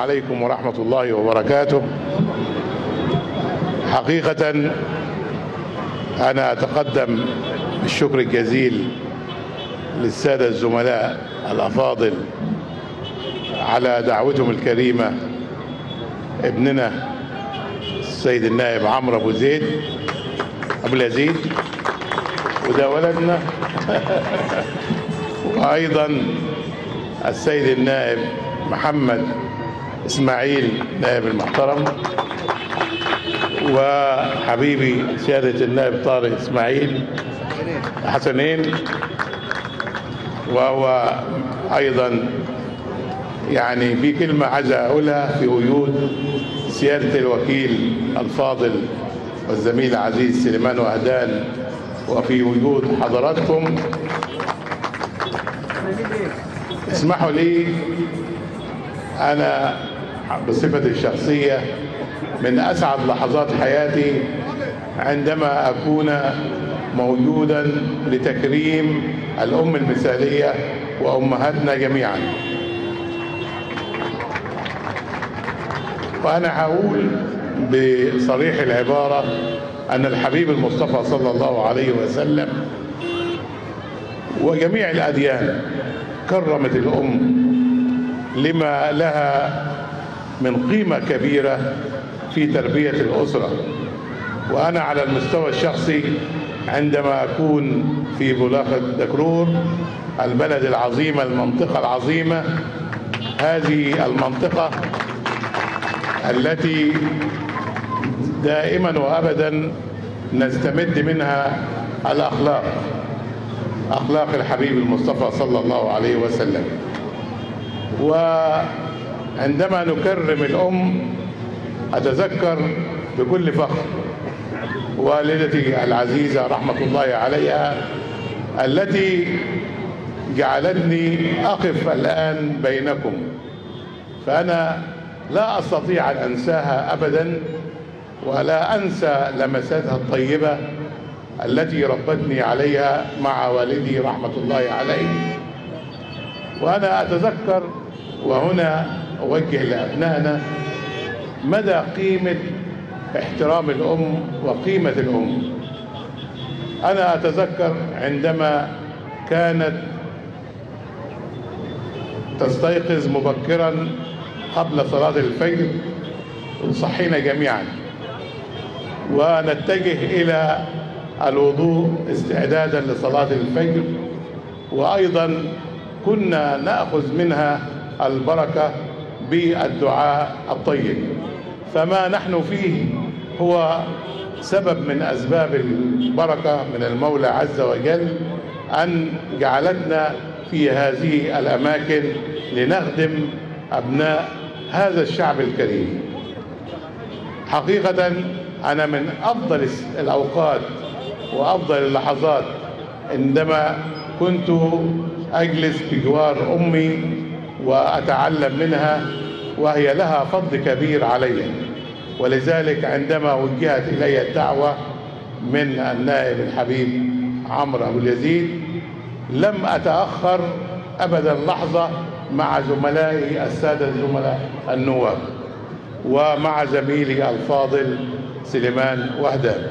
عليكم ورحمة الله وبركاته حقيقة أنا أتقدم بالشكر الجزيل للسادة الزملاء الأفاضل على دعوتهم الكريمة ابننا السيد النائب عمرو أبو زيد أبو اليزيد وده ولدنا وأيضا السيد النائب محمد إسماعيل نائب المحترم وحبيبي سيادة النائب طارق إسماعيل حسنين وهو أيضا يعني في كلمة عايز أقولها في وجود سيادة الوكيل الفاضل والزميل العزيز سليمان وهدان وفي وجود حضراتكم اسمحوا لي أنا بصفتي الشخصية من أسعد لحظات حياتي عندما أكون موجودا لتكريم الأم المثالية وأمهاتنا جميعا وأنا هقول بصريح العبارة أن الحبيب المصطفى صلى الله عليه وسلم وجميع الأديان كرمت الأم لما لها من قيمة كبيرة في تربية الأسرة وأنا على المستوى الشخصي عندما أكون في بلاغة دكرور البلد العظيمة المنطقة العظيمة هذه المنطقة التي دائما وأبدا نستمد منها الأخلاق أخلاق الحبيب المصطفى صلى الله عليه وسلم وعندما نكرم الأم أتذكر بكل فخر والدتي العزيزة رحمة الله عليها التي جعلتني أقف الآن بينكم فأنا لا أستطيع أن أنساها أبدا ولا أنسى لمساتها الطيبة التي ربتني عليها مع والدي رحمة الله عليه وأنا أتذكر وهنا أوجه لأبنائنا مدى قيمة احترام الأم وقيمة الأم أنا أتذكر عندما كانت تستيقظ مبكرا قبل صلاة الفجر وتصحينا جميعا ونتجه إلى الوضوء استعدادا لصلاة الفجر وأيضا كنا نأخذ منها البركة بالدعاء الطيب فما نحن فيه هو سبب من أسباب البركة من المولى عز وجل أن جعلتنا في هذه الأماكن لنخدم أبناء هذا الشعب الكريم حقيقة أنا من أفضل الأوقات وأفضل اللحظات عندما كنت أجلس بجوار أمي وأتعلم منها وهي لها فضل كبير علي ولذلك عندما وجهت إلي الدعوة من النائب الحبيب عمرو أبو اليزيد لم أتأخر أبدا لحظة مع زملائي السادة الزملاء النواب ومع زميلي الفاضل سليمان وهدان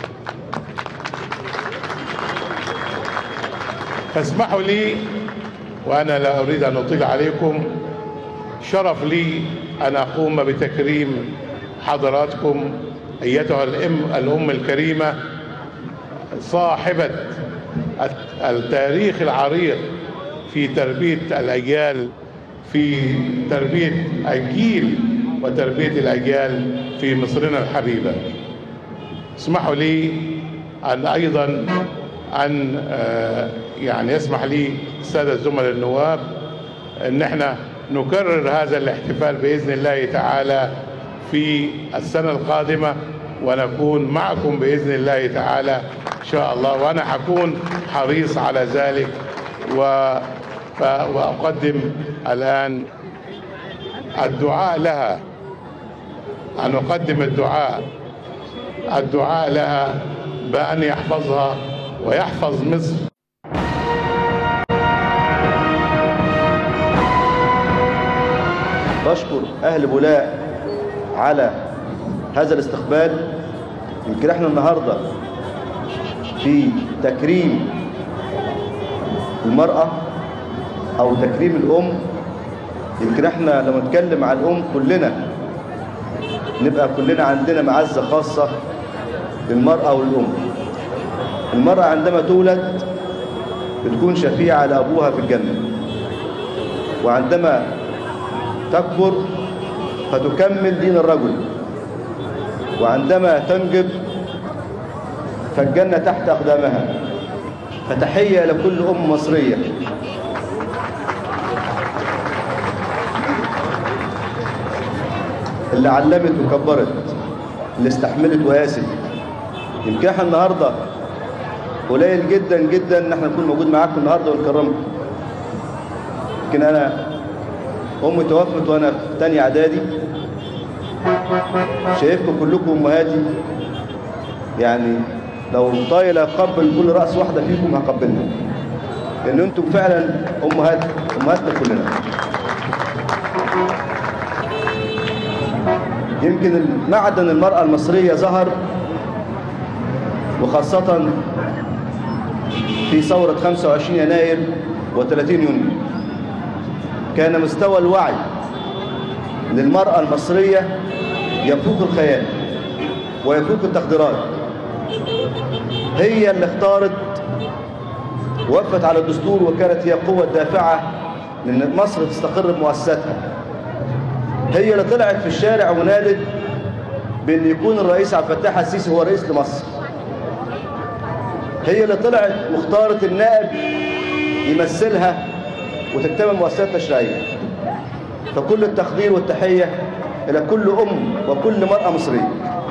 فاسمحوا لي وأنا لا أريد أن أطيل عليكم شرف لي أن أقوم بتكريم حضراتكم أيتها الأم, الأم الكريمة صاحبة التاريخ العريق في تربية الأجيال في تربية الجيل وتربية الأجيال في مصرنا الحبيبة اسمحوا لي أن أيضا أن يعني يسمح لي السادة الزملاء النواب أن احنا نكرر هذا الاحتفال بإذن الله تعالى في السنة القادمة ونكون معكم بإذن الله تعالى إن شاء الله وأنا هكون حريص على ذلك و وأقدم الآن الدعاء لها أن أقدم الدعاء الدعاء لها بأن يحفظها ويحفظ مصر واشكر اهل بولاق على هذا الاستقبال يمكن احنا النهارده في تكريم المرأة او تكريم الام يمكن احنا لما نتكلم عن الام كلنا نبقى كلنا عندنا معزة خاصة للمرأة والام المرأة عندما تولد بتكون شفيعة لأبوها في الجنة وعندما تكبر فتكمل دين الرجل وعندما تنجب فالجنة تحت أقدامها فتحية لكل أم مصرية اللي علمت وكبرت اللي استحملت وقاست يمكن احنا النهارده قليل جدا جدا ان احنا نكون موجود معاكم النهارده ونكرمكم يمكن انا امي توفت وانا في تانية اعدادي شايفكم كلكم امهاتي يعني لو طايل اقبل كل راس واحده فيكم هقبلها لان انتم فعلا امهات امهاتنا كلنا يمكن معدن المراه المصريه ظهر وخاصه في ثوره 25 يناير و30 يونيو كان مستوى الوعي للمراه المصريه يفوق الخيال ويفوق التقديرات هي اللي اختارت وقفت على الدستور وكانت هي قوة دافعة لأن مصر تستقر بمؤسساتها هي اللي طلعت في الشارع ونادت بأن يكون الرئيس عبد الفتاح السيسي هو رئيس لمصر هي اللي طلعت واختارت النائب يمثلها وتكتمل مؤسسات تشريعية فكل التقدير والتحية إلى كل أم وكل مرأة مصرية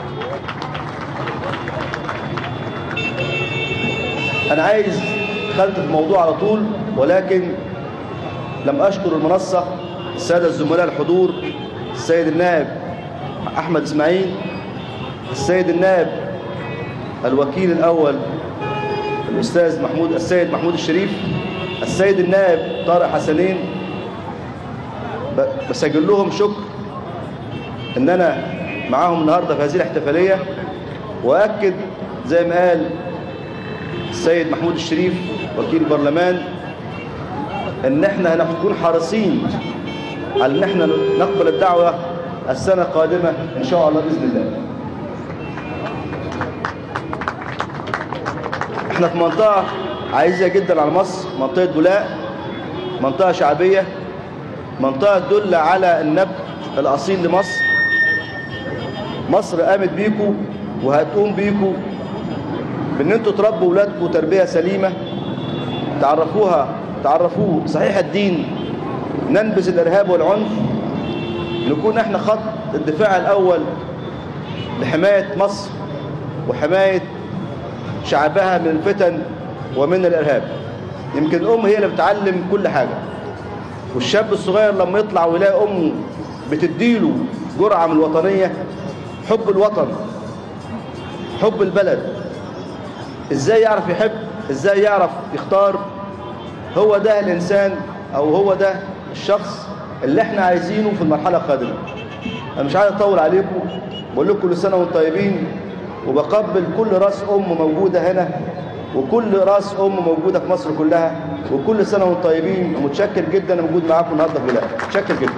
أنا عايز دخلت في الموضوع على طول ولكن لم أشكر المنصة السادة الزملاء الحضور السيد النائب أحمد إسماعيل السيد النائب الوكيل الأول الأستاذ محمود السيد محمود الشريف السيد النائب طارق حسنين بسجل لهم شكر ان انا معاهم النهارده في هذه الاحتفاليه واكد زي ما قال السيد محمود الشريف وكيل البرلمان ان احنا هنكون حريصين على ان احنا نقبل الدعوه السنه القادمه ان شاء الله باذن الله احنا في منطقه عايزه جدا على مصر منطقه بولاق منطقه شعبيه منطقه تدل على النبت الاصيل لمصر مصر قامت بيكو وهتقوم بيكو بان انتوا تربوا ولادكم تربيه سليمه تعرفوها تعرفوه صحيح الدين ننبذ الارهاب والعنف نكون احنا خط الدفاع الاول لحمايه مصر وحمايه شعبها من الفتن ومن الارهاب يمكن الام هي اللي بتعلم كل حاجه والشاب الصغير لما يطلع ويلاقي امه بتديله جرعه من الوطنيه حب الوطن حب البلد ازاي يعرف يحب ازاي يعرف يختار هو ده الانسان او هو ده الشخص اللي احنا عايزينه في المرحله القادمه انا مش عايز اطول عليكم بقول لكم كل سنه وانتم طيبين وبقبل كل راس ام موجوده هنا وكل راس ام موجوده في مصر كلها وكل سنه وانتم طيبين ومتشكر جدا انا موجود معاكم النهارده في بلاد متشكر جدا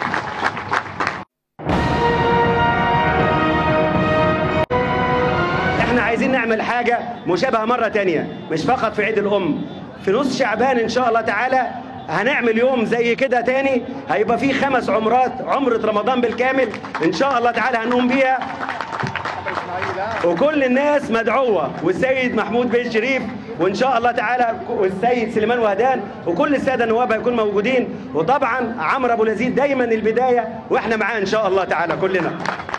احنا عايزين نعمل حاجة مشابهة مرة تانية مش فقط في عيد الأم في نص شعبان إن شاء الله تعالى هنعمل يوم زي كده تاني هيبقى فيه خمس عمرات عمرة رمضان بالكامل إن شاء الله تعالى هنقوم بيها وكل الناس مدعوة والسيد محمود بن شريف وإن شاء الله تعالى والسيد سليمان وهدان وكل السادة النواب هيكونوا موجودين وطبعا عمرو أبو لذيذ دايما البداية وإحنا معاه إن شاء الله تعالى كلنا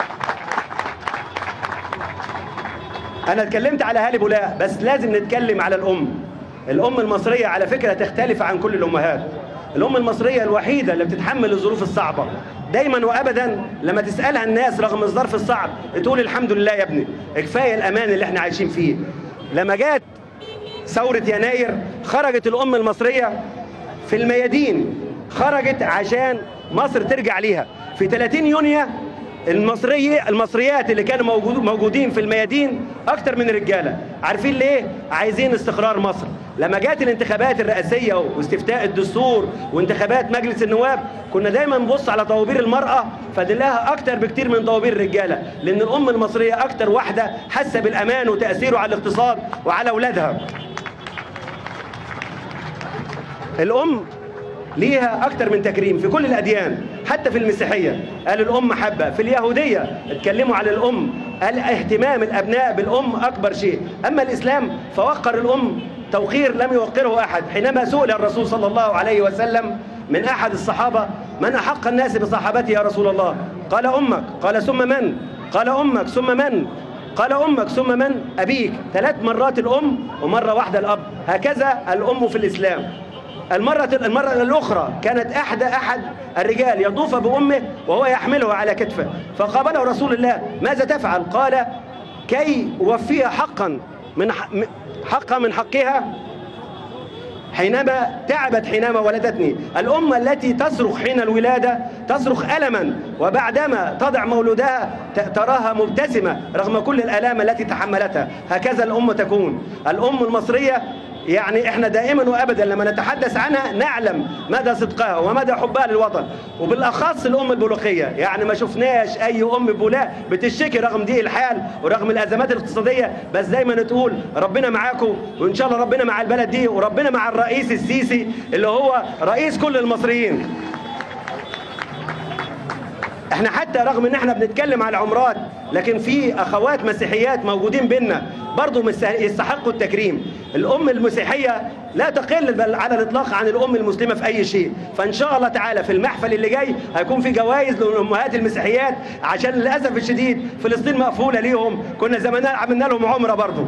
انا اتكلمت على اهالي بولاق بس لازم نتكلم على الام الام المصريه على فكره تختلف عن كل الامهات الام المصريه الوحيده اللي بتتحمل الظروف الصعبه دايما وابدا لما تسالها الناس رغم الظرف الصعب تقول الحمد لله يا ابني كفايه الامان اللي احنا عايشين فيه لما جت ثوره يناير خرجت الام المصريه في الميادين خرجت عشان مصر ترجع ليها في 30 يونيو المصري المصريات اللي كانوا موجود موجودين في الميادين اكتر من الرجاله عارفين ليه عايزين استقرار مصر لما جات الانتخابات الرئاسيه واستفتاء الدستور وانتخابات مجلس النواب كنا دايما نبص على طوابير المراه فدلها اكتر بكتير من طوابير الرجاله لان الام المصريه اكتر واحده حاسه بالامان وتاثيره على الاقتصاد وعلى اولادها الام ليها اكتر من تكريم في كل الاديان حتى في المسيحيه قال الام محبه في اليهوديه اتكلموا على الام قال اهتمام الابناء بالام اكبر شيء اما الاسلام فوقر الام توقير لم يوقره احد حينما سئل الرسول صلى الله عليه وسلم من احد الصحابه من احق الناس بصحابتي يا رسول الله قال امك قال ثم من قال امك ثم من قال امك ثم من ابيك ثلاث مرات الام ومره واحده الاب هكذا الام في الاسلام المرة المرة الأخرى كانت أحد أحد الرجال يطوف بأمه وهو يحمله على كتفه فقابله رسول الله ماذا تفعل؟ قال كي أوفيها حقا من حقا من حقها حينما تعبت حينما ولدتني الأم التي تصرخ حين الولادة تصرخ ألما وبعدما تضع مولودها تراها مبتسمة رغم كل الآلام التي تحملتها هكذا الأم تكون الأم المصرية يعني احنا دائما وابدا لما نتحدث عنها نعلم مدى صدقها ومدى حبها للوطن وبالاخص الام البلوخيه يعني ما شفناش اي ام بولاء بتشتكي رغم ضيق الحال ورغم الازمات الاقتصاديه بس دايما تقول ربنا معاكم وان شاء الله ربنا مع البلد دي وربنا مع الرئيس السيسي اللي هو رئيس كل المصريين احنا حتى رغم ان احنا بنتكلم على العمرات لكن في اخوات مسيحيات موجودين بينا برضه يستحقوا التكريم الام المسيحيه لا تقل بل على الاطلاق عن الام المسلمه في اي شيء فان شاء الله تعالى في المحفل اللي جاي هيكون في جوائز للامهات المسيحيات عشان للاسف الشديد فلسطين مقفوله ليهم كنا زمان عملنا لهم عمره برضه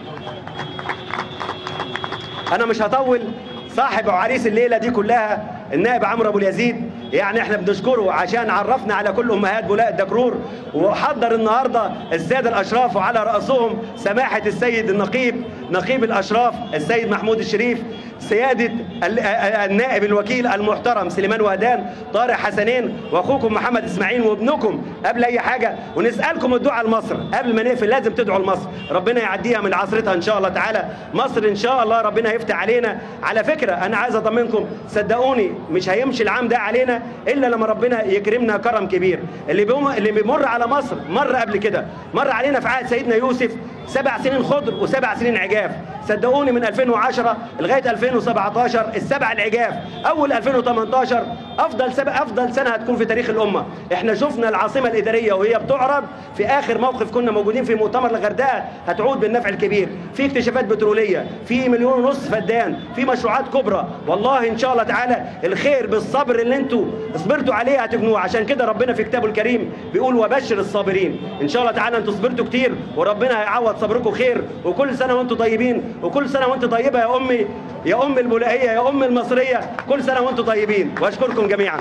انا مش هطول صاحب وعريس الليله دي كلها النائب عمرو ابو اليزيد يعني احنا بنشكره عشان عرفنا على كل امهات بولاء الدكرور وحضر النهارده الساده الاشراف وعلى راسهم سماحه السيد النقيب نقيب الاشراف السيد محمود الشريف سياده النائب الوكيل المحترم سليمان وهدان طارق حسنين واخوكم محمد اسماعيل وابنكم قبل اي حاجه ونسالكم الدعاء لمصر قبل ما نقفل لازم تدعوا لمصر ربنا يعديها من عصرتها ان شاء الله تعالى مصر ان شاء الله ربنا يفتح علينا على فكره انا عايز اطمنكم صدقوني مش هيمشي العام ده علينا الا لما ربنا يكرمنا كرم كبير اللي بيم... اللي بيمر على مصر مر قبل كده مر علينا في عهد سيدنا يوسف سبع سنين خضر وسبع سنين عجاف صدقوني من 2010 لغايه 2017 السبع العجاف اول 2018 افضل سبع افضل سنه هتكون في تاريخ الامه احنا شفنا العاصمه الاداريه وهي بتعرض في اخر موقف كنا موجودين في مؤتمر الغردقه هتعود بالنفع الكبير في اكتشافات بتروليه في مليون ونص فدان في مشروعات كبرى والله ان شاء الله تعالى الخير بالصبر اللي انتوا صبرتوا عليه هتجنوه عشان كده ربنا في كتابه الكريم بيقول وبشر الصابرين ان شاء الله تعالى انتوا صبرتوا كتير وربنا هيعوض صبركم خير وكل سنه وانتم طيبين وكل سنه وانت طيبه يا امي يا ام البولائيه يا ام المصريه كل سنه وانتم طيبين واشكركم جميعا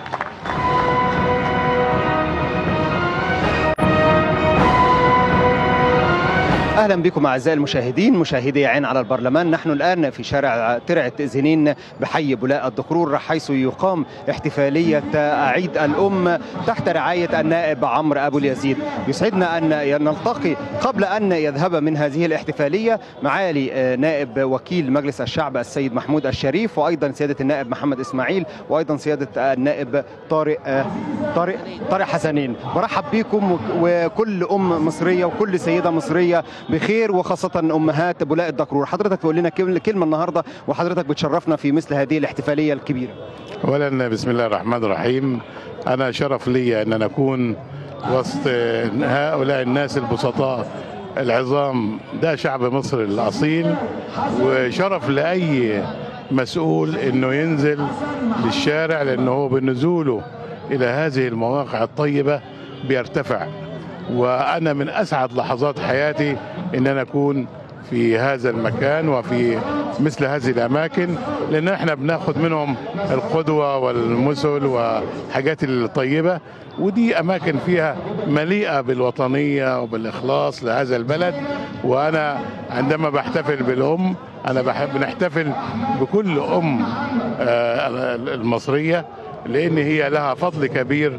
اهلا بكم اعزائي المشاهدين مشاهدي عين على البرلمان نحن الان في شارع ترعه زنين بحي بولاء الدكرور حيث يقام احتفاليه عيد الام تحت رعايه النائب عمرو ابو اليزيد يسعدنا ان نلتقي قبل ان يذهب من هذه الاحتفاليه معالي نائب وكيل مجلس الشعب السيد محمود الشريف وايضا سياده النائب محمد اسماعيل وايضا سياده النائب طارق طارق طارق حسنين برحب بكم وكل ام مصريه وكل سيده مصريه بخير وخاصة أمهات بولاء الدكرور حضرتك تقول لنا كلمة النهاردة وحضرتك بتشرفنا في مثل هذه الاحتفالية الكبيرة أولا بسم الله الرحمن الرحيم أنا شرف لي أن أكون وسط هؤلاء الناس البسطاء العظام ده شعب مصر الأصيل وشرف لأي مسؤول أنه ينزل للشارع لأنه هو بنزوله إلى هذه المواقع الطيبة بيرتفع وانا من اسعد لحظات حياتي ان انا اكون في هذا المكان وفي مثل هذه الاماكن لان احنا بناخد منهم القدوه والمثل وحاجات الطيبه ودي اماكن فيها مليئه بالوطنيه وبالاخلاص لهذا البلد وانا عندما بحتفل بالام انا بحب بنحتفل بكل ام المصريه لان هي لها فضل كبير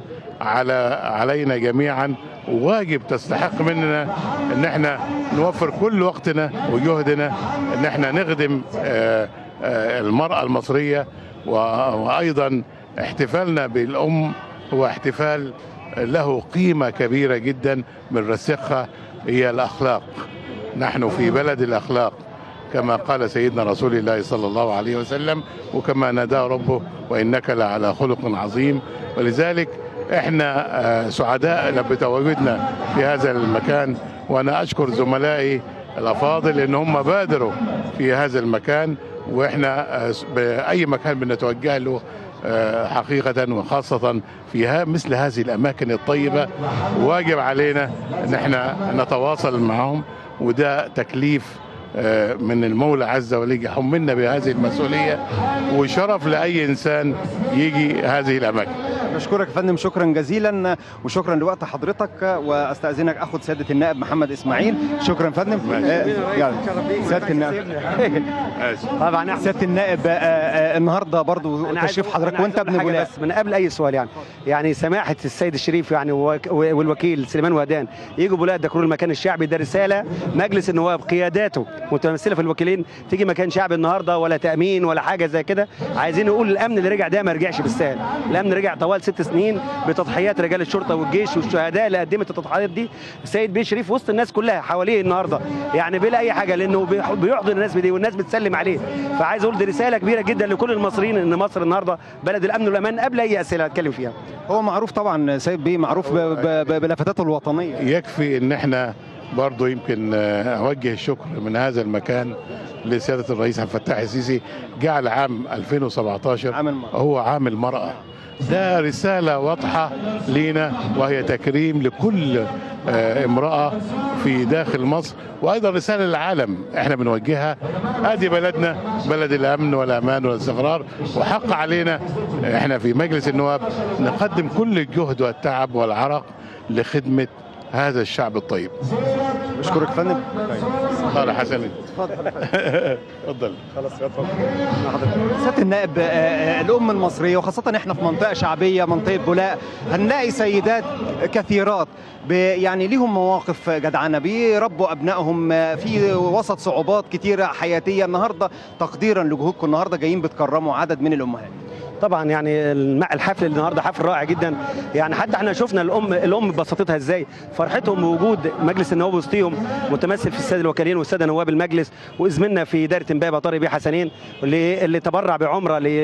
على علينا جميعا وواجب تستحق مننا ان احنا نوفر كل وقتنا وجهدنا ان احنا نخدم آه، آه، المرأة المصرية و- وايضا احتفالنا بالام هو احتفال له قيمة كبيرة جدا من رسخها هي الأخلاق نحن في بلد الأخلاق كما قال سيدنا رسول الله صلى الله عليه وسلم وكما ناداه ربه وإنك لعلى خلق عظيم ولذلك احنا آه، سعداء بتواجدنا في هذا المكان وانا اشكر زملائي الافاضل ان هم بادروا في هذا المكان واحنا آه، باي مكان بنتوجه له آه، حقيقة وخاصة في ها- مثل هذه الأماكن الطيبة واجب علينا أن احنا نتواصل معهم وده تكليف آه، من المولى عز وجل يحملنا بهذه المسؤولية وشرف لأي إنسان يجي هذه الأماكن بشكرك يا فندم شكرا جزيلا وشكرا لوقت حضرتك واستاذنك اخد سياده النائب محمد اسماعيل شكرا يا فندم ماشي. آه، يلا. سياده النائب آسف. طبعا احنا سياده النائب آه، آه، النهارده برضو أنا عايز تشريف أقول- حضرتك أنا عايز وانت أقول ابن حاجة بولاق بس من قبل اي سؤال يعني يعني سماحه السيد الشريف يعني وك- والوكيل سليمان وهدان يجوا بولاق دكرور المكان الشعبي ده رساله مجلس النواب قياداته متمثله في الوكيلين تيجي مكان شعبي النهارده ولا تامين ولا حاجه زي كده عايزين نقول الامن اللي رجع ده ما رجعش بالسهل الامن رجع طوال ست سنين بتضحيات رجال الشرطه والجيش والشهداء اللي قدمت التضحيات دي السيد بيه شريف وسط الناس كلها حواليه النهارده يعني بلا اي حاجه لانه بيح- بيحضن الناس بدي والناس بتسلم عليه فعايز اقول دي رساله كبيره جدا لكل المصريين ان مصر النهارده بلد الامن والامان قبل اي اسئله اتكلم فيها هو معروف طبعا سيد بيه معروف ب- ب- ب- بلفتاته الوطنيه يكفي ان احنا برضو يمكن آه، اوجه الشكر من هذا المكان لسياده الرئيس عبد الفتاح السيسي جعل عام 2017 عام المرأة. هو عام المراه ده رساله واضحه لينا وهي تكريم لكل آه، امراه في داخل مصر وايضا رساله للعالم احنا بنوجهها ادي بلدنا بلد الامن والامان والاستقرار وحق علينا احنا في مجلس النواب نقدم كل الجهد والتعب والعرق لخدمه هذا الشعب الطيب بشكرك يا فندم قال حسن اتفضل سياده النائب آه، آه، الام المصريه وخاصه احنا في منطقه شعبيه منطقه بولاق هنلاقي سيدات كثيرات ب- يعني ليهم مواقف جدعانه بيربوا ابنائهم آه، في وسط صعوبات كتيره حياتيه النهارده تقديرا لجهودكم النهارده جايين بتكرموا عدد من الامهات طبعا يعني الم- الحفل النهارده حفل رائع جدا يعني حتى احنا شفنا الام الام بسطتها ازاي فرحتهم بوجود مجلس النواب وسطيهم متمثل في الساده الوكيلين والساده نواب المجلس وازمنا في دايره امبابه طارق بيه حسنين اللي, اللي تبرع بعمره ل-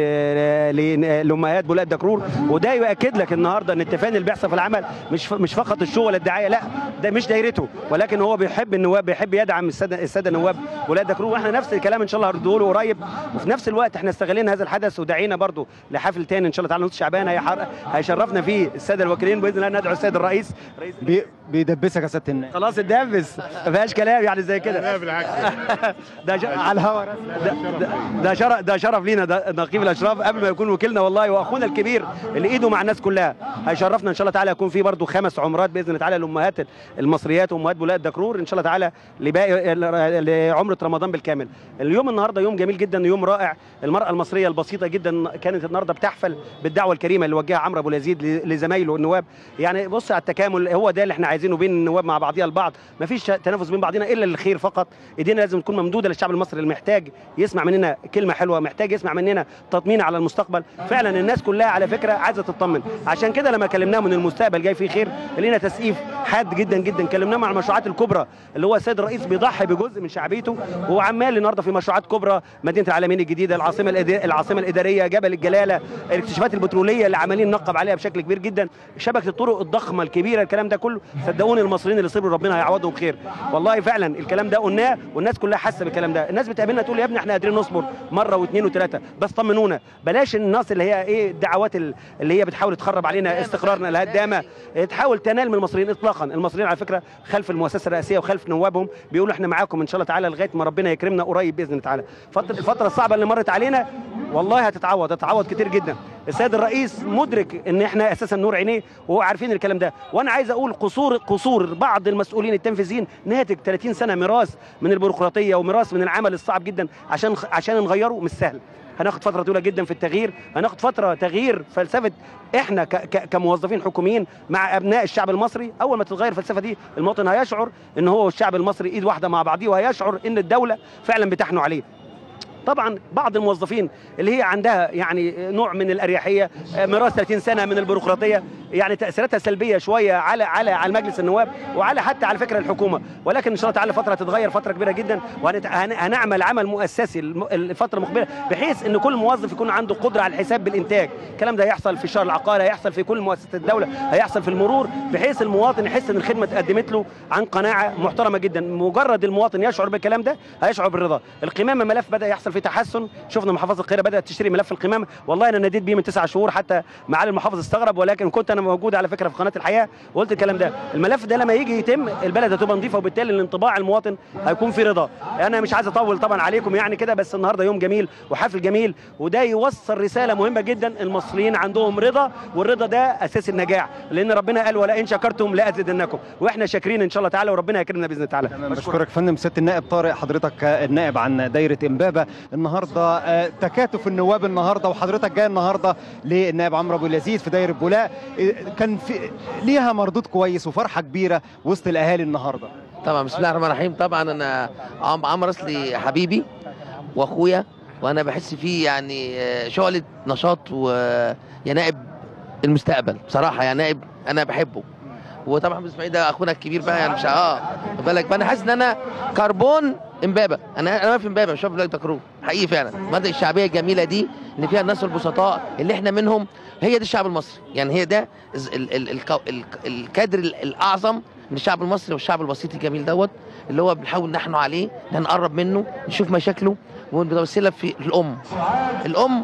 ل- لامهات بولاق دكرور وده يؤكد لك النهارده ان التفاني اللي بيحصل في العمل مش ف- مش فقط الشو ولا الدعايه لا ده مش دايرته ولكن هو بيحب النواب بيحب يدعم الساده الساده النواب ولاء دكرور واحنا نفس الكلام ان شاء الله هنرده له قريب وفي نفس الوقت احنا استغلينا هذا الحدث ودعينا برضو لحفل تاني ان شاء الله تعالى نص شعبان هيحر- هيشرفنا فيه الساده الوكيلين باذن الله ندعو السيد الرئيس رئيس بي- بيدبسك يا سياده النائب خلاص اتدبس ما فيهاش كلام يعني زي كده لا بالعكس ده ش... على الهواء ده, ده, ده شرف ده شرف لينا ده نقيب الاشراف قبل ما يكون وكيلنا والله واخونا الكبير اللي ايده مع الناس كلها هيشرفنا ان شاء الله تعالى يكون في برضه خمس عمرات باذن الله تعالى للامهات المصريات وامهات بولاق الدكرور ان شاء الله تعالى لباقي لعمره رمضان بالكامل اليوم النهارده يوم جميل جدا يوم رائع المراه المصريه البسيطه جدا كانت النهارده بتحفل بالدعوه الكريمه اللي وجهها عمرو ابو اليزيد ل- لزمايله النواب يعني بص على التكامل هو ده اللي احنا عايزينه بين النواب مع بعضها البعض مفيش تنافس بين بعضنا الا الخير فقط ايدينا لازم تكون ممدوده للشعب المصري اللي محتاج يسمع مننا كلمه حلوه محتاج يسمع مننا تطمين على المستقبل فعلا الناس كلها على فكره عايزه تطمن عشان كده لما كلمناهم ان المستقبل جاي فيه خير لقينا تسقيف حاد جدا جدا كلمناهم عن المشروعات الكبرى اللي هو السيد الرئيس بيضحي بجزء من شعبيته وهو عمال النهارده في مشروعات كبرى مدينه العالمين الجديده العاصمه الإدارية العاصمه الاداريه جبل الجلاله الاكتشافات البتروليه اللي عمالين ننقب عليها بشكل كبير جدا شبكه الطرق الضخمه الكبيره الكلام ده كله صدقوني المصريين اللي صبروا ربنا هيعوضهم خير والله فعلا الكلام ده قلناه والناس كلها حاسه بالكلام ده الناس بتقابلنا تقول يا ابني احنا قادرين نصبر مره واثنين وثلاثه بس طمنونا بلاش الناس اللي هي ايه الدعوات ال- اللي هي بتحاول تخرب علينا استقرارنا الهدامه تحاول تنال من المصريين اطلاقا المصريين على فكره خلف المؤسسه الرئاسيه وخلف نوابهم بيقولوا احنا معاكم ان شاء الله تعالى لغايه ما ربنا يكرمنا قريب باذن الله تعالى فتره الفتره الصعبه اللي مرت علينا والله هتتعوض هتتعوض كتير جدا السيد الرئيس مدرك ان احنا اساسا نور عينيه وهو عارفين الكلام ده وانا عايز اقول قصور قصور بعض المسؤولين التنفيذيين ناتج 30 سنه ميراث من البيروقراطيه وميراث من العمل الصعب جدا عشان عشان نغيره مش سهل هناخد فتره طويله جدا في التغيير هناخد فتره تغيير فلسفه احنا ك ك كموظفين حكوميين مع ابناء الشعب المصري اول ما تتغير الفلسفه دي المواطن هيشعر ان هو والشعب المصري ايد واحده مع بعضيه وهيشعر ان الدوله فعلا بتحنو عليه طبعا بعض الموظفين اللي هي عندها يعني نوع من الاريحيه آه، ميراث 30 سنه من البيروقراطيه يعني تاثيراتها سلبيه شويه على على على مجلس النواب وعلى حتى على فكره الحكومه ولكن ان شاء الله تعالى فتره تتغير فتره كبيره جدا وهنعمل عمل مؤسسي الم- الفتره المقبله بحيث ان كل موظف يكون عنده قدره على الحساب بالانتاج الكلام ده هيحصل في الشهر العقاري هيحصل في كل مؤسسات الدوله هيحصل في المرور بحيث المواطن يحس ان الخدمه اتقدمت له عن قناعه محترمه جدا مجرد المواطن يشعر بالكلام ده هيشعر بالرضا القمامه ملف بدا يحصل فيه تحسن شفنا محافظه القاهره بدات تشتري ملف القمامه والله انا ناديت بيه من تسعة شهور حتى معالي المحافظ استغرب ولكن كنت انا موجود على فكره في قناه الحياه وقلت الكلام ده الملف ده لما يجي يتم البلد هتبقى نظيفه وبالتالي الانطباع المواطن هيكون في رضا انا مش عايز اطول طبعا عليكم يعني كده بس النهارده يوم جميل وحفل جميل وده يوصل رساله مهمه جدا المصريين عندهم رضا والرضا ده اساس النجاح لان ربنا قال ولئن شكرتم لازيدنكم واحنا شاكرين ان شاء الله تعالى وربنا يكرمنا باذن الله تعالى بشكرك يا فندم سياده النائب طارق حضرتك النائب عن دايره امبابه النهارده آه، تكاتف النواب النهارده وحضرتك جاي النهارده للنائب عمرو ابو اليزيد في دايره بولاق آه، كان في ليها مردود كويس وفرحه كبيره وسط الاهالي النهارده طبعا بسم الله الرحمن الرحيم طبعا انا عم عمرو اصلي حبيبي واخويا وانا بحس فيه يعني آه، شعله نشاط ويا نائب المستقبل بصراحه يا نائب انا بحبه وطبعا اسماعيل ده اخونا الكبير بقى يعني مش اه خد بالك انا حاسس ان انا كربون امبابه انا انا واقف في امبابه مش واقف في بلاد دكرور حقيقي فعلا المناطق الشعبيه الجميله دي اللي فيها الناس البسطاء اللي احنا منهم هي دي الشعب المصري يعني هي ده الز- ال- ال- الكو- ال- الكادر ال- الاعظم من الشعب المصري والشعب البسيط الجميل دوت اللي هو بنحاول نحنه عليه إن إحنا نقرب منه نشوف مشاكله ونتوسلها في الام الام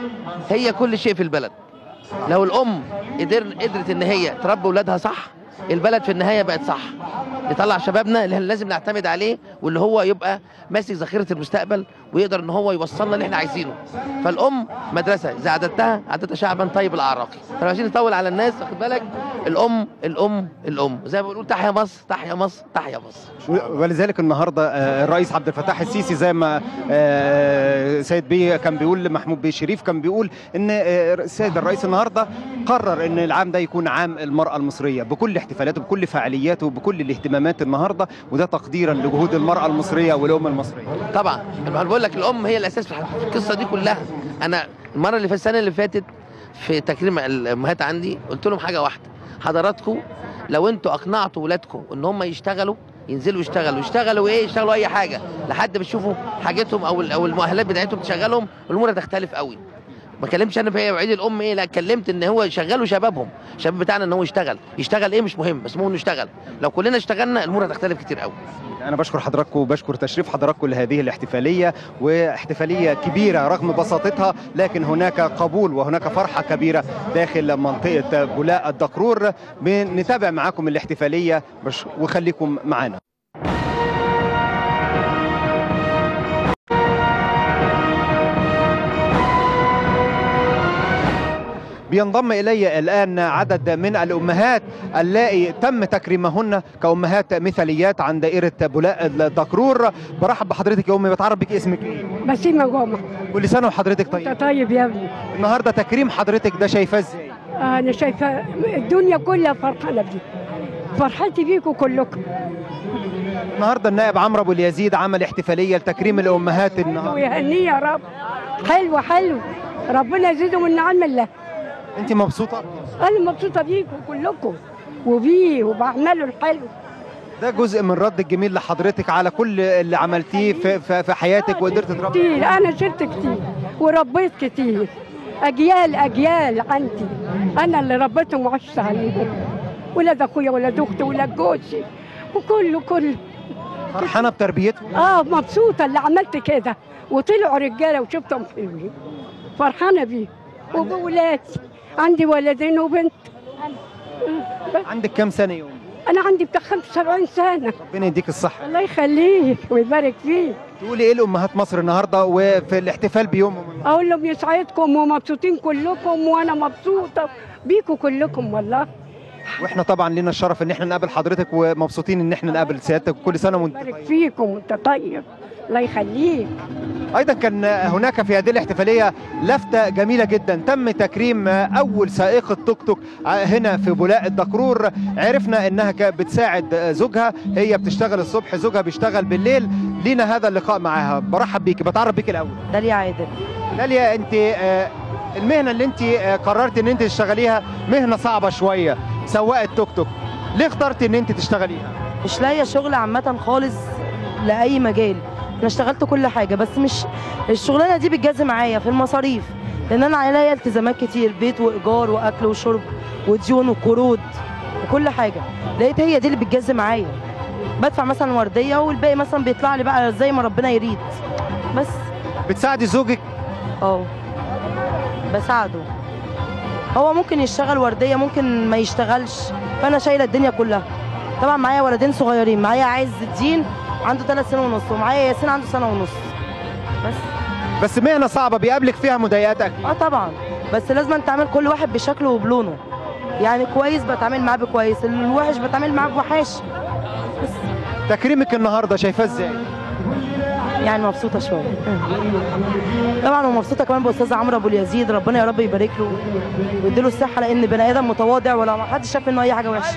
هي كل شيء في البلد لو الام قدر قدرت ان هي تربي اولادها صح البلد في النهايه بقت صح نطلع شبابنا اللي لازم نعتمد عليه واللي هو يبقى ماسك ذخيره المستقبل ويقدر ان هو يوصلنا اللي احنا عايزينه فالام مدرسه اذا عددتها عددها شعبا طيب الاعراقي فلو عايزين نطول على الناس واخد بالك الام الام الام زي ما بنقول تحيا مصر تحيا مصر تحيا مصر ولذلك النهارده آه، الرئيس عبد الفتاح السيسي زي ما آه، سيد بيه كان بيقول محمود بيه شريف كان بيقول ان آه، السيد الرئيس النهارده قرر ان العام ده يكون عام المراه المصريه بكل احتفالاته بكل فعالياته بكل الاهتمامات النهارده وده تقديرا لجهود المراه المصريه والامه المصريه طبعا انا بقول لك الام هي الاساس في الح- في القصه دي كلها انا المره اللي في السنه اللي فاتت في تكريم الامهات عندي قلت لهم حاجه واحده حضراتكم لو انتوا اقنعتوا ولادكم ان هم يشتغلوا ينزلوا يشتغلوا يشتغلوا ايه يشتغلوا اي حاجه لحد ما يشوفوا حاجتهم او ال- او المؤهلات بتاعتهم تشغلهم الامور هتختلف قوي ما كلمتش انا في وعيد الام ايه لا اتكلمت ان هو يشغلوا شبابهم الشباب بتاعنا ان هو يشتغل يشتغل ايه مش مهم بس المهم انه يشتغل لو كلنا اشتغلنا الامور هتختلف كتير قوي انا بشكر حضراتكم وبشكر تشريف حضراتكم لهذه الاحتفاليه واحتفاليه كبيره رغم بساطتها لكن هناك قبول وهناك فرحه كبيره داخل منطقه بولاق الدكرور بنتابع معاكم الاحتفاليه بش- وخليكم معانا بينضم الي الان عدد من الامهات اللائي تم تكريمهن كامهات مثاليات عن دائره بولاق الدكرور برحب بحضرتك يا امي بتعرف بك اسمك ايه بسيمة جمعة كل سنه وحضرتك انت طيب طيب يا ابني النهارده تكريم حضرتك ده شايفاه ازاي انا شايفة الدنيا كلها فرحانة بيه فرحتي بيكم كلكم النهارده النائب عمرو ابو اليزيد عمل احتفاليه لتكريم الامهات النهارده ويهنيه يا رب حلو حلو ربنا يزيده من نعم الله انت مبسوطه انا مبسوطة بيكم كلكم وبيه وبعمله الحلو ده جزء من رد الجميل لحضرتك على كل اللي عملتيه في, في, في حياتك وقدرت تربي كتير انا شلت كتير وربيت كتير اجيال اجيال عندي انا اللي ربيتهم وعشت عليهم ولاد اخويا ولاد اختي ولاد جوزي وكله كله فرحانه بتربيتهم اه مبسوطه اللي عملت كده وطلعوا رجاله وشفتهم حلوين فرحانه بيه وبولادي عندي ولدين وبنت عندك كام سنه يوم انا عندي بتاع 75 سنه ربنا يديك الصحه الله يخليك ويبارك فيك تقولي ايه لامهات مصر النهارده وفي الاحتفال بيومهم اقول لهم يسعدكم ومبسوطين كلكم وانا مبسوطه بيكم كلكم والله واحنا طبعا لنا الشرف ان احنا نقابل حضرتك ومبسوطين ان احنا نقابل سيادتك كل سنه وانت بارك طيب. فيكم وانت طيب الله يخليك ايضا كان هناك في هذه الاحتفاليه لفته جميله جدا تم تكريم اول سائقه توك توك هنا في بولاق الدكرور عرفنا انها كانت بتساعد زوجها هي بتشتغل الصبح زوجها بيشتغل بالليل لينا هذا اللقاء معاها برحب بيكي بتعرف بيكي الاول داليا عادل داليا انت آه، المهنه اللي انت آه، قررت ان انت تشتغليها مهنه صعبه شويه سواق التوك توك ليه اخترتي ان انت تشتغليها مش لاقيه شغل عامه خالص لاي مجال انا اشتغلت كل حاجه بس مش الشغلانه دي بتجازي معايا في المصاريف لان انا عليا التزامات كتير بيت وايجار واكل وشرب وديون وقروض وكل حاجه لقيت هي دي اللي بتجازي معايا بدفع مثلا ورديه والباقي مثلا بيطلع لي بقى زي ما ربنا يريد بس بتساعدي زوجك اه بساعده هو ممكن يشتغل ورديه ممكن ما يشتغلش فانا شايله الدنيا كلها طبعا معايا ولدين صغيرين معايا عز الدين عنده ثلاث سنين ونص ومعايا ياسين عنده سنه ونص بس بس مهنه صعبه بيقابلك فيها مضايقات اكيد اه طبعا بس لازم تعمل كل واحد بشكله وبلونه يعني كويس بتعامل معاه بكويس الوحش بتعامل معاه بوحش بس تكريمك النهارده شايفاه ازاي يعني مبسوطه شويه طبعا ومبسوطه كمان باستاذ عمرو ابو اليزيد ربنا يا رب يبارك له ويديله الصحه لان بني ادم متواضع ولا ما حدش شاف منه اي حاجه وحشه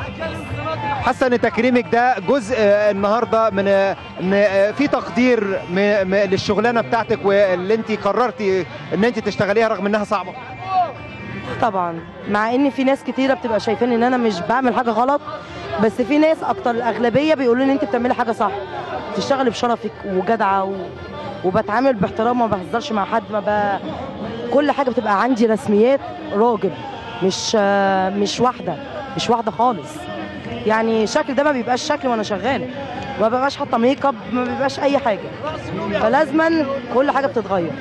حاسه ان تكريمك ده جزء آه، النهارده من آه، ان آه، في تقدير م- م- للشغلانه بتاعتك واللي انت قررتي ان انت تشتغليها رغم انها صعبه طبعا مع ان في ناس كتيره بتبقى شايفين ان انا مش بعمل حاجه غلط بس في ناس اكتر الاغلبيه بيقولوا لي انت بتعملي حاجه صح بتشتغلي بشرفك وجدعه و... وبتعامل باحترام وما بهزرش مع حد ما ب... كل حاجه بتبقى عندي رسميات راجل مش آه، مش واحده مش واحده خالص يعني الشكل ده ما بيبقاش شكل وانا شغاله ما ببقاش حاطه ميك اب ما بيبقاش اي حاجه فلازما كل حاجه بتتغير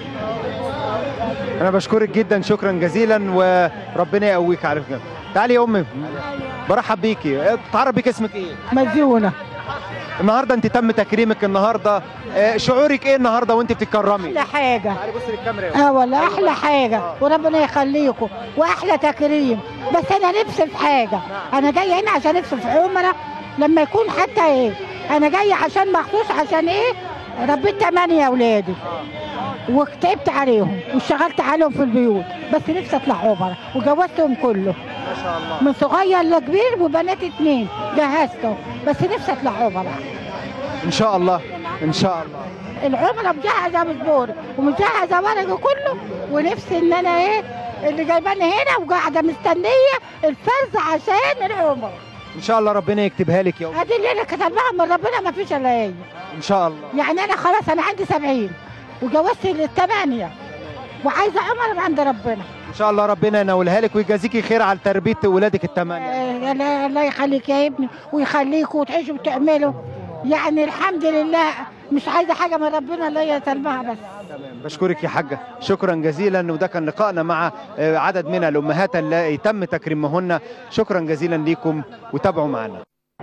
انا بشكرك جدا شكرا جزيلا وربنا يقويك على كده تعالي يا امي برحب بيكي تعرف بيك اسمك ايه مديونة النهارده انت تم تكريمك النهارده آه، شعورك ايه النهارده وانت بتتكرمي أحلى حاجة تعالي بصي للكاميرا يا اه والله أحلى حاجة وربنا يخليكم وأحلى تكريم بس أنا نفسي في حاجة أنا جاية هنا عشان نفسي في عمرة لما يكون حتى إيه أنا جاية عشان مخصوص عشان إيه ربيت تمانية أولادي وكتبت عليهم واشتغلت عليهم في البيوت بس نفسي اطلع عمره وجوزتهم كله ما شاء الله من صغير لكبير وبنات اتنين جهزتهم بس نفسي اطلع عمره ان شاء الله ان شاء الله العمره مجهزه باسبوري ومجهزه ورقي كله ونفسي ان انا ايه اللي جايباني هنا وقاعده مستنيه الفرز عشان العمره ان شاء الله ربنا يكتبها لك يا أم. ادي اللي انا كتبها من ربنا ما فيش الا هي ان شاء الله يعني انا خلاص انا عندي 70 وجوزت الثمانيه وعايزه عمره من عند ربنا ان شاء الله ربنا ينولها لك ويجازيكي خير على تربيه ولادك الثمانيه آه، الله الله يخليك يا ابني ويخليكوا وتعيشوا وتعملوا يعني الحمد لله مش عايزه حاجه من ربنا الا هي تلمها بس تمام بشكرك يا حاجة شكرا جزيلا وده كان لقائنا مع آه، عدد من الأمهات اللي تم تكريمهن شكرا جزيلا ليكم وتابعوا معنا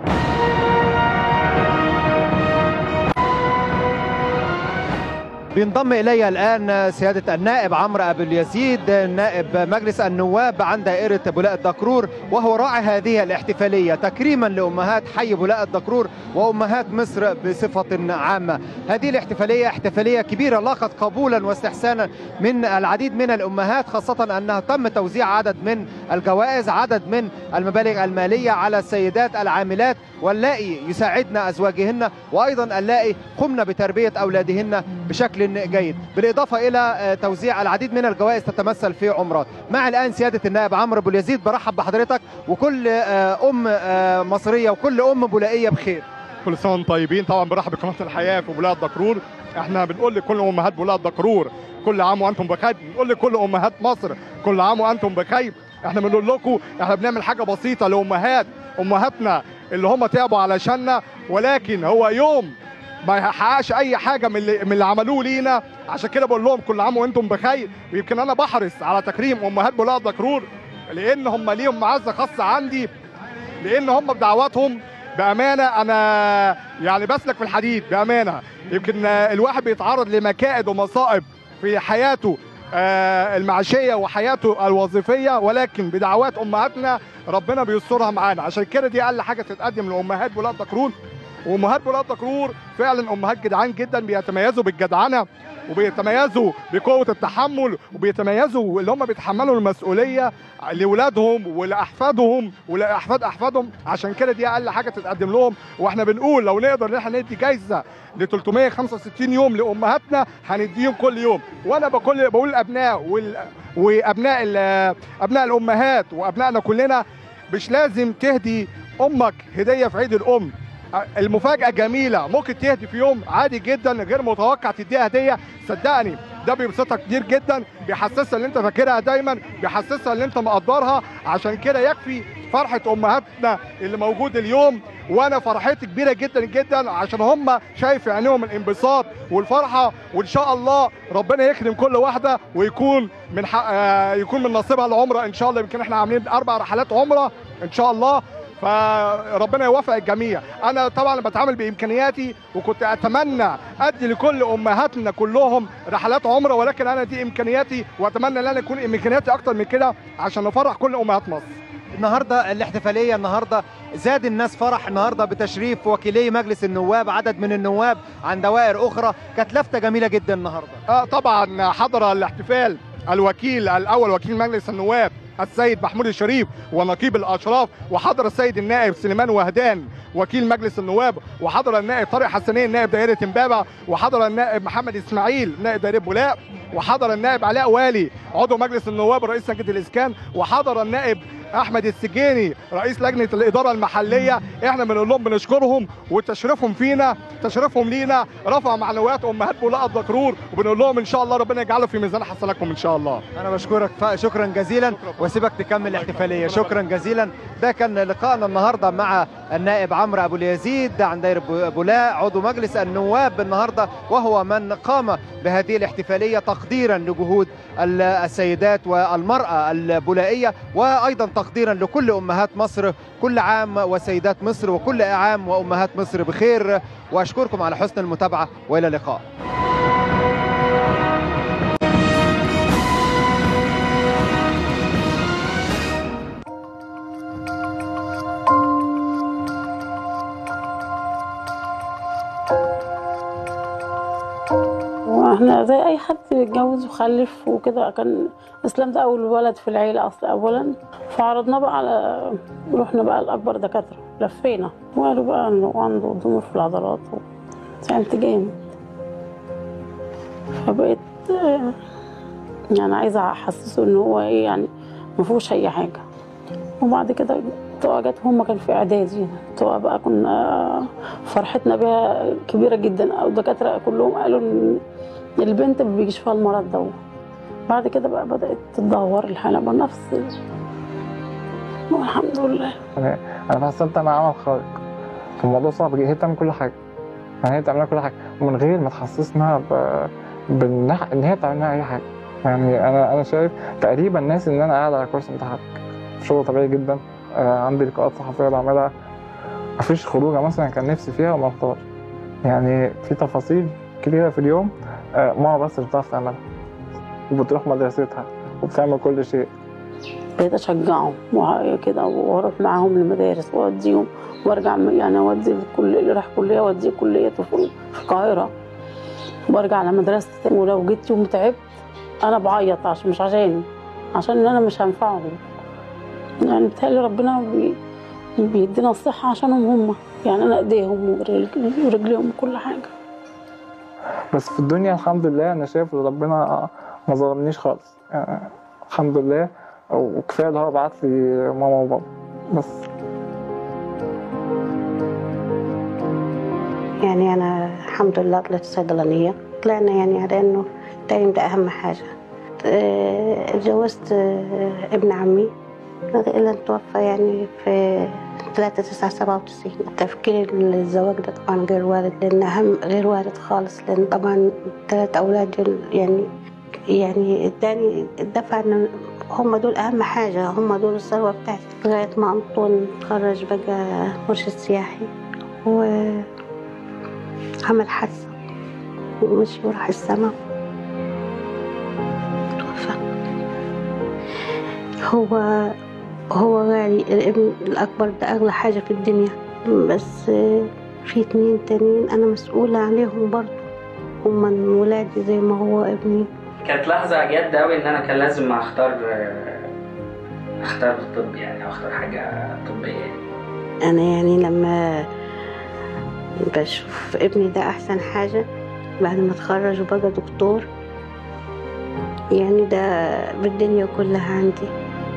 بينضم إلي الآن سيادة النائب عمرو أبو اليزيد نائب مجلس النواب عن دائرة بولاق الدكرور وهو راعي هذه الاحتفالية تكريما لأمهات حي بولاق الدكرور وأمهات مصر بصفة عامة هذه الاحتفالية احتفالية كبيرة لاقت قبولا واستحسانا من العديد من الأمهات خاصة أنها تم توزيع عدد من الجوائز عدد من المبالغ المالية على السيدات العاملات واللائي يساعدن أزواجهن وأيضا اللائي قمن بتربية أولادهن بشكل جيد بالإضافة إلى آه، توزيع العديد من الجوائز تتمثل في عمرات مع الآن سيادة النائب عمرو أبو اليزيد برحب بحضرتك وكل آه، أم آه، مصرية وكل أم بولائية بخير كل سنه وانتم طيبين طبعا برحب بقناه الحياه في بلاد دكرور احنا بنقول لكل امهات بلاد دكرور كل عام وانتم بخير بنقول لكل امهات مصر كل عام وانتم بخير احنا بنقول لكم احنا بنعمل حاجه بسيطه لامهات امهاتنا اللي هم تعبوا علشاننا ولكن هو يوم ما يحققش اي حاجه من اللي, من اللي عملوه لينا عشان كده بقول لهم كل عام وانتم بخير ويمكن انا بحرص على تكريم امهات بلاد دكرور لان هم ليهم معزه خاصه عندي لان هم بدعواتهم بامانه انا يعني بسلك في الحديد بامانه يمكن آه، الواحد بيتعرض لمكائد ومصائب في حياته آه، المعيشيه وحياته الوظيفيه ولكن بدعوات امهاتنا ربنا بيسترها معانا عشان كده دي اقل حاجه تتقدم لامهات بولاء دكرور وامهات بولاء دكرور فعلا امهات جدعان جدا بيتميزوا بالجدعنه وبيتميزوا بقوه التحمل وبيتميزوا اللي هم بيتحملوا المسؤوليه لاولادهم ولاحفادهم ولاحفاد احفادهم عشان كده دي اقل حاجه تتقدم لهم واحنا بنقول لو نقدر ان احنا ندي جايزه ل 365 يوم لامهاتنا هنديهم كل يوم وانا بقول بقول الابناء وال... وابناء ال... ابناء الامهات وابنائنا كلنا مش لازم تهدي امك هديه في عيد الام المفاجأة جميلة ممكن تهدي في يوم عادي جدا غير متوقع تديها هدية صدقني ده بيبسطها كتير جدا بيحسسها ان انت فاكرها دايما بيحسسها ان انت مقدرها عشان كده يكفي فرحة امهاتنا اللي موجود اليوم وانا فرحتي كبيرة جدا جدا عشان هم شايف في عينيهم الانبساط والفرحة وان شاء الله ربنا يكرم كل واحدة ويكون من حق آه، يكون من نصيبها العمرة ان شاء الله يمكن احنا عاملين اربع رحلات عمرة ان شاء الله فربنا يوفق الجميع انا طبعا بتعامل بامكانياتي وكنت اتمنى ادي لكل امهاتنا كلهم رحلات عمره ولكن انا دي امكانياتي واتمنى ان انا يكون امكانياتي اكتر من كده عشان نفرح كل امهات مصر النهارده الاحتفاليه النهارده زاد الناس فرح النهارده بتشريف وكيلي مجلس النواب عدد من النواب عن دوائر اخرى كانت لفته جميله جدا النهارده آه طبعا حضر الاحتفال الوكيل الاول وكيل مجلس النواب السيد محمود الشريف ونقيب الاشراف وحضر السيد النائب سليمان وهدان وكيل مجلس النواب وحضر النائب طارق حسنين نائب دائره امبابه وحضر النائب محمد اسماعيل نائب دائره بولاق وحضر النائب علاء والي عضو مجلس النواب رئيس لجنه الاسكان وحضر النائب احمد السجيني رئيس لجنه الاداره المحليه احنا بنقول لهم بنشكرهم وتشريفهم فينا تشريفهم لينا رفع معنويات امهات بولاق الدكرور وبنقول لهم ان شاء الله ربنا يجعله في ميزان حسناتكم ان شاء الله انا بشكرك ف- شكرا جزيلا واسيبك تكمل الاحتفاليه شكرا جزيلا ده كان لقائنا النهارده مع النائب عمرو ابو اليزيد عن داير بو- بولاق عضو مجلس النواب النهارده وهو من قام بهذه الاحتفاليه تقديرا لجهود ال- السيدات والمراه البولائيه وايضا تقديرا لكل امهات مصر كل عام وسيدات مصر وكل عام وامهات مصر بخير واشكركم على حسن المتابعه والى اللقاء واحنا زي اي حد بيتجوز وخلف وكده كان اسلام ده اول ولد في العيله اصلا اولا فعرضناه بقى على رحنا بقى لاكبر دكاتره لفينا وقالوا بقى انه عنده ضمور في العضلات وتعبت جامد فبقيت آه، يعني عايزه احسسه ان هو ايه يعني ما فيهوش اي حاجه وبعد كده طوع جت هم كان في اعدادي طوع بقى كنا فرحتنا بيها كبيره جدا او الدكاتره كلهم قالوا ان البنت ما بيجيش فيها المرض ده بعد كده بقى بدات تتدهور الحاله بنفس والحمد لله انا انا حسيت انا عمل خارق الموضوع صعب جدا هي بتعمل كل حاجه يعني هي بتعمل كل حاجه ومن غير ما تحسسنا ب... بالنح... ان هي بتعمل لنا اي حاجه يعني انا انا شايف تقريبا الناس ان انا قاعد على كرسي متحرك شغل طبيعي جدا آه عندي لقاءات صحفيه بعملها مفيش خروجه مثلا كان نفسي فيها وما اختار يعني في تفاصيل كتيره في اليوم آه ماما بس اللي بتعرف تعملها وبتروح مدرستها وبتعمل كل شيء بقيت اشجعهم وكده واروح معاهم المدارس واوديهم وارجع م- يعني اودي الكل اللي راح كليه اوديه كليه في في القاهره وارجع على مدرستي تاني ولو جيت يوم تعبت انا بعيط عشان مش عشاني عشان انا مش هنفعهم يعني بتهيألي ربنا بي بيدينا الصحة عشانهم هم يعني أنا إيديهم ورجل- ورجليهم وكل حاجة بس في الدنيا الحمد لله انا شايف ان ربنا ما ظلمنيش خالص يعني الحمد لله وكفايه اللي هو بعت لي ماما وبابا بس يعني أنا الحمد لله طلعت صيدلانية طلعنا يعني على إنه التعليم ده أهم حاجة آه، اتجوزت آه، ابن عمي إلا أن توفى يعني في 3 9 97 تفكير الزواج ده طبعا غير وارد لأن أهم غير وارد خالص لأن طبعا ثلاث أولاد دول يعني يعني اداني دفع إن هم دول أهم حاجة هم دول الثروة بتاعتي لغاية ما أنطون اتخرج بقى مرشد سياحي وعمل حادثة ومشي وراح السما توفى هو هو غالي الابن الأكبر ده أغلى حاجة في الدنيا بس في اتنين تانيين أنا مسؤولة عليهم برضه هما من ولادي زي ما هو ابني كانت لحظة جد أوي إن أنا كان لازم أختار أختار طب يعني أو أختار حاجة طبية يعني. أنا يعني لما بشوف ابني ده أحسن حاجة بعد ما اتخرج وبقى دكتور يعني ده بالدنيا كلها عندي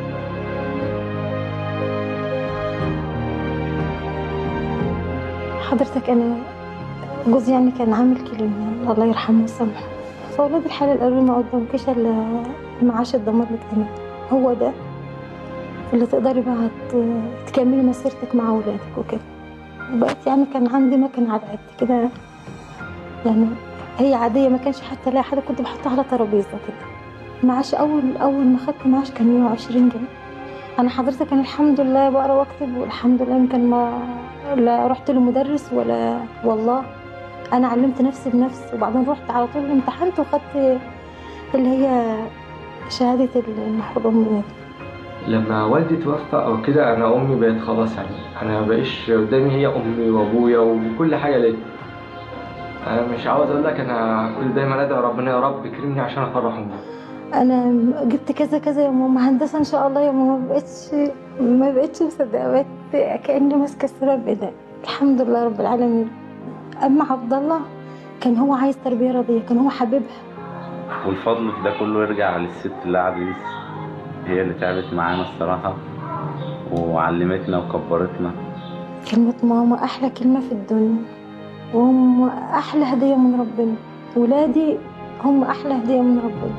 حضرتك انا جوزي يعني كان عامل كلمه يعني الله يرحمه ويسامحه فاولاد الحلال قالوا لي ما قدامكش الا المعاش الدمار الاجتماعي هو ده اللي تقدري بقى ت- تكملي مسيرتك مع اولادك وكده بقيت يعني كان عندي مكنه على قد كده يعني هي عاديه ما كانش حتى لا حاجه كنت بحطها على ترابيزه كده معاش اول اول ما خدت معاش كان 120 جنيه انا حضرتك انا الحمد لله بقرا واكتب والحمد لله يمكن ما لا رحت لمدرس ولا والله انا علمت نفسي بنفسي وبعدين رحت على طول امتحنت وخدت اللي هي شهاده المحروم دي لما والدي توفى او كده انا امي بقت خلاص يعني انا مبقيش قدامي هي امي وابويا وكل حاجه ليا انا مش عاوز اقول لك انا كل دايما ادعي ربنا يا رب يكرمني عشان افرحهم انا جبت كذا كذا يا ماما هندسه ان شاء الله يا ماما ما بقتش ما بقتش مصدقه بقيت كاني ماسكه السراب بايدي الحمد لله رب العالمين اما عبد الله كان هو عايز تربيه رضيه كان هو حاببها والفضل في ده كله يرجع للست اللي عزيز هي اللي تعبت معانا الصراحة وعلمتنا وكبرتنا كلمه ماما احلى كلمه في الدنيا وهم احلى هديه من ربنا ولادي هم احلى هديه من ربنا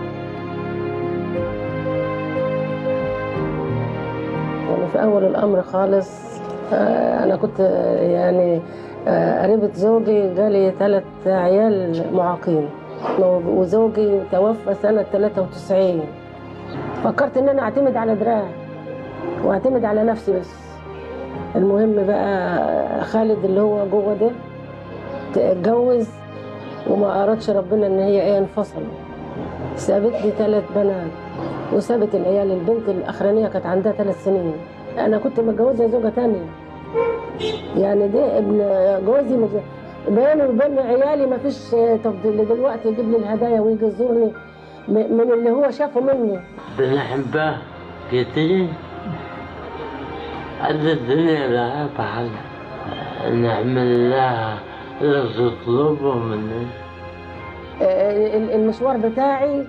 يعني في أول الأمر خالص آه، أنا كنت آه، يعني آه، قريبة زوجي جالي ثلاث عيال معاقين وزوجي توفى سنة 93 فكرت إن أنا أعتمد على دراعي وأعتمد على نفسي بس المهم بقى خالد اللي هو جوه ده اتجوز وما أرادش ربنا إن هي إيه انفصلوا سابت لي ثلاث بنات وسابت العيال البنت الأخرانية كانت عندها ثلاث سنين أنا كنت متجوزة زوجة تانية يعني ده ابن جوزي مج- بيني وبين عيالي ما فيش تفضيل دلوقتي يجيب لي الهدايا ويجي يزورني م- من اللي هو شافه مني بنحبها كتير قد الدنيا لها بعد نعمل لها اللي تطلبه مننا ال- المشوار بتاعي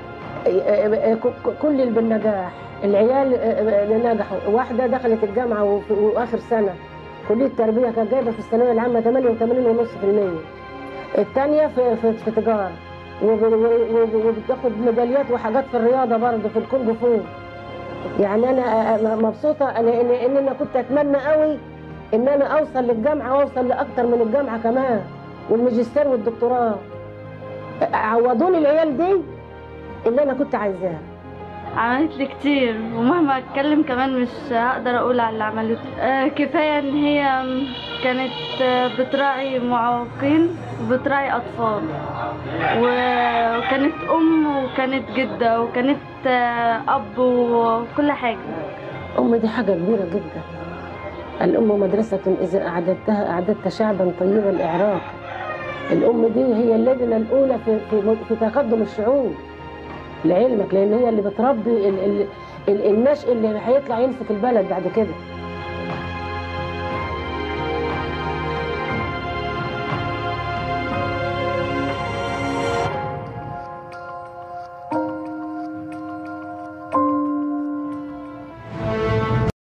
ك- كل اللي بالنجاح العيال اللي نجحوا واحدة دخلت الجامعة وفي- وآخر سنة كلية تربية كانت جايبة في الثانوية العامة 88.5% الثانية في, في, في تجارة وب- وب- وبتاخد ميداليات وحاجات في الرياضة برضه في الكونغ فو يعني أنا مبسوطة أنا إن, إن أنا كنت أتمنى قوي إن أنا أوصل للجامعة وأوصل لأكتر من الجامعة كمان والماجستير والدكتوراه عوضوني العيال دي اللي أنا كنت عايزاها عملت لي كتير ومهما اتكلم كمان مش هقدر اقول على اللي عملته آه كفايه ان هي كانت آه، بتراعي معاقين وبتراعي اطفال و- وكانت ام وكانت جده وكانت آه، اب وكل حاجه أم دي حاجة كبيرة جدا الأم مدرسة إذا أعددتها أعددت شعبا طيب الإعراق الأم دي هي اللجنة الأولى في, في, في تقدم الشعوب لعلمك لأن هي اللي بتربي ال ال ال النشء اللي هيطلع يمسك البلد بعد كده